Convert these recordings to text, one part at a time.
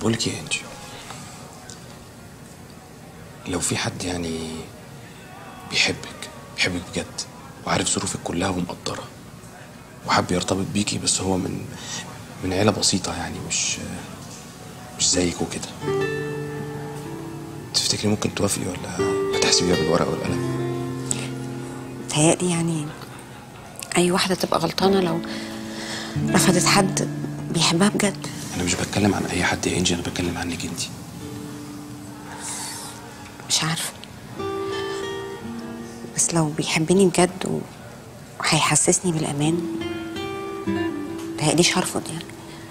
بقول لك ايه يا انجي لو في حد يعني بيحبك بيحبك بجد وعارف ظروفك كلها ومقدرة وحب يرتبط بيكي بس هو من من عيلة بسيطة يعني مش مش زيك وكده تفتكري ممكن توافقي ولا هتحسبيها بالورقة والقلم؟ متهيألي يعني أي واحدة تبقى غلطانة لو رفضت حد بيحبها بجد أنا مش بتكلم عن أي حد يا إنجي أنا بتكلم عنك أنتي مش عارفة بس لو بيحبني بجد و- وهيحسسني بالأمان متهيأليش هرفض يعني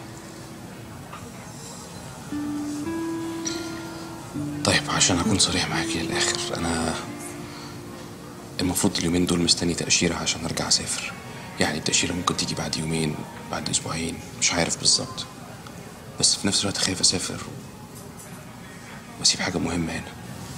طيب عشان أكون صريح معاكي للآخر أنا المفروض اليومين دول مستني تأشيرة عشان أرجع أسافر يعني التأشيرة ممكن تيجي بعد يومين بعد أسبوعين مش عارف بالظبط بس في نفس الوقت خايف أسافر و... وأسيب حاجة مهمة هنا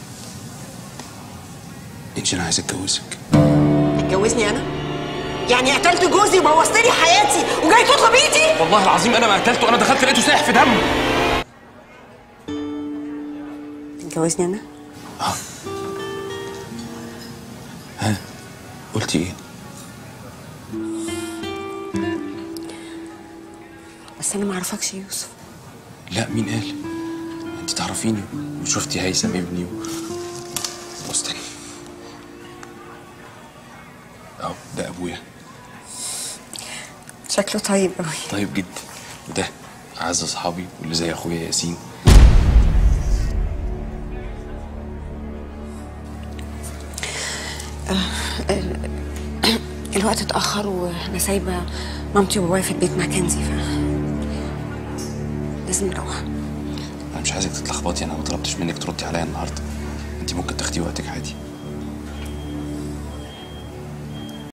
إنجي أنا عايز أتجوزك تتجوزني انا يعني قتلت جوزي وبوظت لي حياتي وجاي تطلب ايدي والله العظيم أنا ما قتلته أنا دخلت لقيته سايح في دمه تتجوزني أنا ها قلتي إيه؟ بس أنا معرفكش يا يوسف لا مين قال؟ انت تعرفيني وشفتي هيثم ابني و... واستني اهو ده ابويا شكله طيب قوي طيب جدا وده اعز اصحابي واللي زي اخويا ياسين الوقت اتأخر وأنا سايبة مامتي وبابايا في البيت مع كنزي ف لازم نروح انا مش عايزك تتلخبطي انا ما طلبتش منك تردي عليا النهارده انت ممكن تاخدي وقتك عادي